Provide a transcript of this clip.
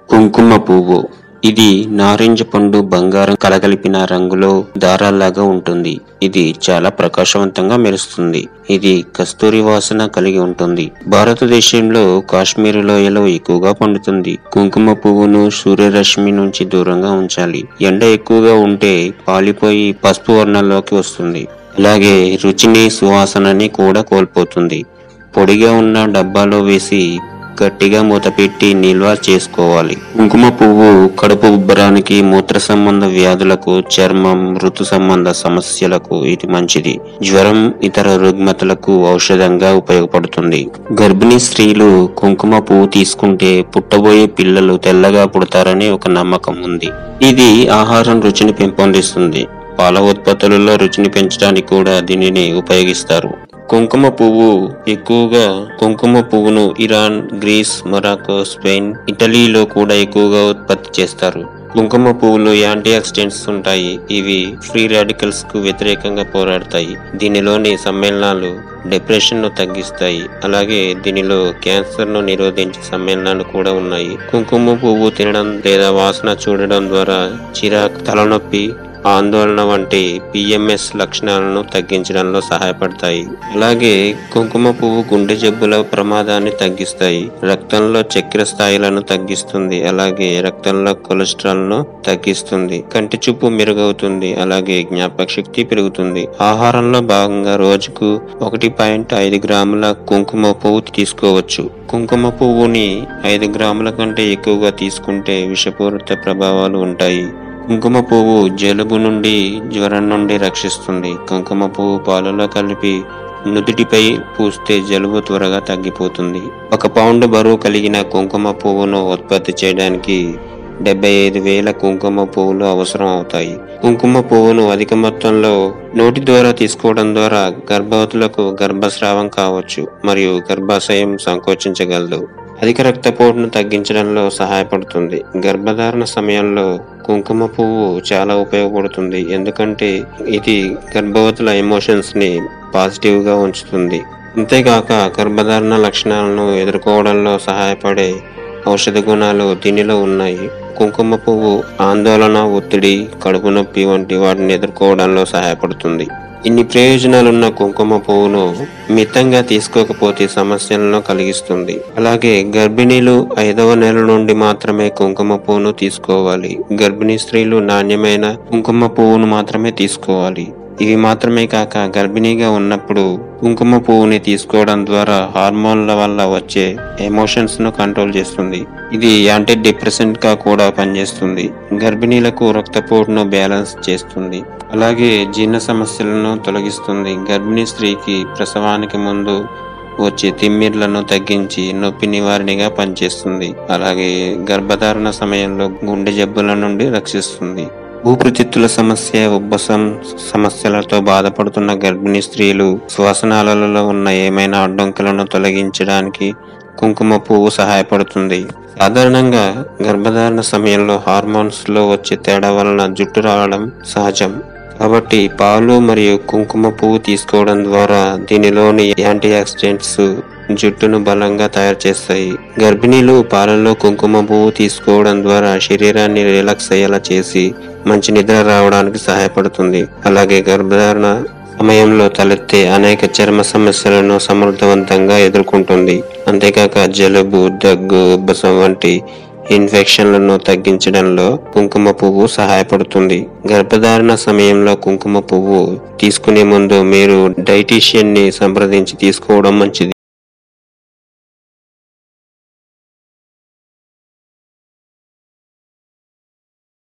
కుంకుమ పువ్వు ఇది నారింజ పండు బంగారం కలగలిపిన రంగులో దారాల్లాగా ఉంటుంది ఇది చాలా ప్రకాశవంతంగా మెరుస్తుంది ఇది కస్తూరి వాసన కలిగి ఉంటుంది భారతదేశంలో కాశ్మీర్ లోయలో ఎక్కువగా పండుతుంది కుంకుమ పువ్వును సూర్యరశ్మి నుంచి దూరంగా ఉంచాలి ఎండ ఎక్కువగా ఉంటే పాలిపోయి పసుపు వర్ణంలోకి వస్తుంది అలాగే రుచిని సువాసనని కూడా కోల్పోతుంది పొడిగా ఉన్న డబ్బాలో వేసి గట్టిగా మూతపెట్టి నిల్వ చేసుకోవాలి కుంకుమ పువ్వు కడుపు ఉబ్బరానికి మూత్ర సంబంధ వ్యాధులకు చర్మం ఋతు సంబంధ సమస్యలకు ఇది మంచిది జ్వరం ఇతర రుగ్మతలకు ఔషధంగా ఉపయోగపడుతుంది గర్భిణీ స్త్రీలు కుంకుమ పువ్వు తీసుకుంటే పుట్టబోయే పిల్లలు తెల్లగా పుడతారని ఒక నమ్మకం ఉంది ఇది ఆహారం రుచిని పెంపొందిస్తుంది పాల ఉత్పత్తులలో రుచిని పెంచడానికి కూడా దీనిని ఉపయోగిస్తారు కుంకుమ పువ్వు ఎక్కువగా కుంకుమ పువ్వును ఇరాన్ గ్రీస్ మొరాకో స్పెయిన్ ఇటలీలో కూడా ఎక్కువగా ఉత్పత్తి చేస్తారు కుంకుమ పువ్వులో యాంటీ ఆక్సిడెంట్స్ ఉంటాయి ఇవి ఫ్రీ రాడికల్స్ కు వ్యతిరేకంగా పోరాడతాయి దీనిలోని సమ్మేళనాలు డిప్రెషన్ ను తగ్గిస్తాయి అలాగే దీనిలో క్యాన్సర్ ను నిరోధించే సమ్మేళనాలు కూడా ఉన్నాయి కుంకుమ పువ్వు తినడం లేదా వాసన చూడడం ద్వారా చిరాకు తలనొప్పి ఆందోళన వంటి పిఎంఎస్ లక్షణాలను తగ్గించడంలో సహాయపడతాయి అలాగే కుంకుమ పువ్వు గుండె జబ్బుల ప్రమాదాన్ని తగ్గిస్తాయి రక్తంలో చక్కెర స్థాయిలను తగ్గిస్తుంది అలాగే రక్తంలో కొలెస్ట్రాల్ ను తగ్గిస్తుంది కంటి చూపు మెరుగవుతుంది అలాగే జ్ఞాపక శక్తి పెరుగుతుంది ఆహారంలో భాగంగా రోజుకు ఒకటి పాయింట్ ఐదు గ్రాముల కుంకుమ పువ్వు తీసుకోవచ్చు కుంకుమ పువ్వుని ఐదు గ్రాముల కంటే ఎక్కువగా తీసుకుంటే విషపూరిత ప్రభావాలు ఉంటాయి కుంకుమ పువ్వు జలుబు నుండి జ్వరం నుండి రక్షిస్తుంది కుంకుమ పువ్వు పాలలో కలిపి నుదుటిపై పూస్తే జలుబు త్వరగా తగ్గిపోతుంది ఒక పౌండ్ బరువు కలిగిన కుంకుమ పువ్వును ఉత్పత్తి చేయడానికి డెబ్బై ఐదు వేల కుంకుమ పువ్వులు అవసరం అవుతాయి కుంకుమ పువ్వును అధిక మొత్తంలో నోటి ద్వారా తీసుకోవడం ద్వారా గర్భవతులకు గర్భస్రావం కావచ్చు మరియు గర్భాశయం సంకోచించగలదు అధిక రక్తపోటును తగ్గించడంలో సహాయపడుతుంది గర్భధారణ సమయంలో కుంకుమ పువ్వు చాలా ఉపయోగపడుతుంది ఎందుకంటే ఇది గర్భవతుల ఎమోషన్స్ ని పాజిటివ్ గా ఉంచుతుంది అంతేకాక గర్భధారణ లక్షణాలను ఎదుర్కోవడంలో సహాయపడే ఔషధ గుణాలు దీనిలో ఉన్నాయి కుంకుమ పువ్వు ఆందోళన ఒత్తిడి కడుపు నొప్పి వంటి వాటిని ఎదుర్కోవడంలో సహాయపడుతుంది ఇన్ని ప్రయోజనాలున్న కుంకుమ పువ్వును మితంగా తీసుకోకపోతే సమస్యలను కలిగిస్తుంది అలాగే గర్భిణీలు ఐదవ నెల నుండి మాత్రమే కుంకుమ పువ్వును తీసుకోవాలి గర్భిణీ స్త్రీలు నాణ్యమైన కుంకుమ పువ్వును మాత్రమే తీసుకోవాలి ఇవి మాత్రమే కాక గర్భిణీగా ఉన్నప్పుడు కుంకుమ పువ్వుని తీసుకోవడం ద్వారా హార్మోన్ల వల్ల వచ్చే ఎమోషన్స్ ను కంట్రోల్ చేస్తుంది ఇది యాంటీ డిప్రెసెంట్ గా కూడా పనిచేస్తుంది గర్భిణీలకు రక్తపోటును బ్యాలెన్స్ చేస్తుంది అలాగే జీర్ణ సమస్యలను తొలగిస్తుంది గర్భిణీ స్త్రీకి ప్రసవానికి ముందు వచ్చే తిమ్మిర్లను తగ్గించి నొప్పి నివారణగా పనిచేస్తుంది అలాగే గర్భధారణ సమయంలో గుండె జబ్బుల నుండి రక్షిస్తుంది ఊపిరితిత్తుల సమస్య ఉబ్బసం సమస్యలతో బాధపడుతున్న గర్భిణీ స్త్రీలు శ్వాసనాళాలలో ఉన్న ఏమైనా అడ్డంకులను తొలగించడానికి కుంకుమ పువ్వు సహాయపడుతుంది సాధారణంగా గర్భధారణ సమయంలో హార్మోన్స్ లో వచ్చే తేడా వలన జుట్టు రావడం సహజం కాబట్టి పాలు మరియు కుంకుమ పువ్వు తీసుకోవడం ద్వారా దీనిలోని యాంటీ ఆక్సిడెంట్స్ జుట్టును బలంగా తయారు చేస్తాయి గర్భిణీలు పాలల్లో కుంకుమ పువ్వు తీసుకోవడం ద్వారా శరీరాన్ని రిలాక్స్ అయ్యేలా చేసి మంచి నిద్ర రావడానికి సహాయపడుతుంది అలాగే గర్భధారణ సమయంలో తలెత్తే అనేక చర్మ సమస్యలను సమర్థవంతంగా ఎదుర్కొంటుంది అంతేకాక జలుబు దగ్గు ఉబ్బసం వంటి ఇన్ఫెక్షన్లను తగ్గించడంలో కుంకుమ పువ్వు సహాయపడుతుంది గర్భధారణ సమయంలో కుంకుమ పువ్వు తీసుకునే ముందు మీరు డైటీషియన్ ని సంప్రదించి తీసుకోవడం మంచిది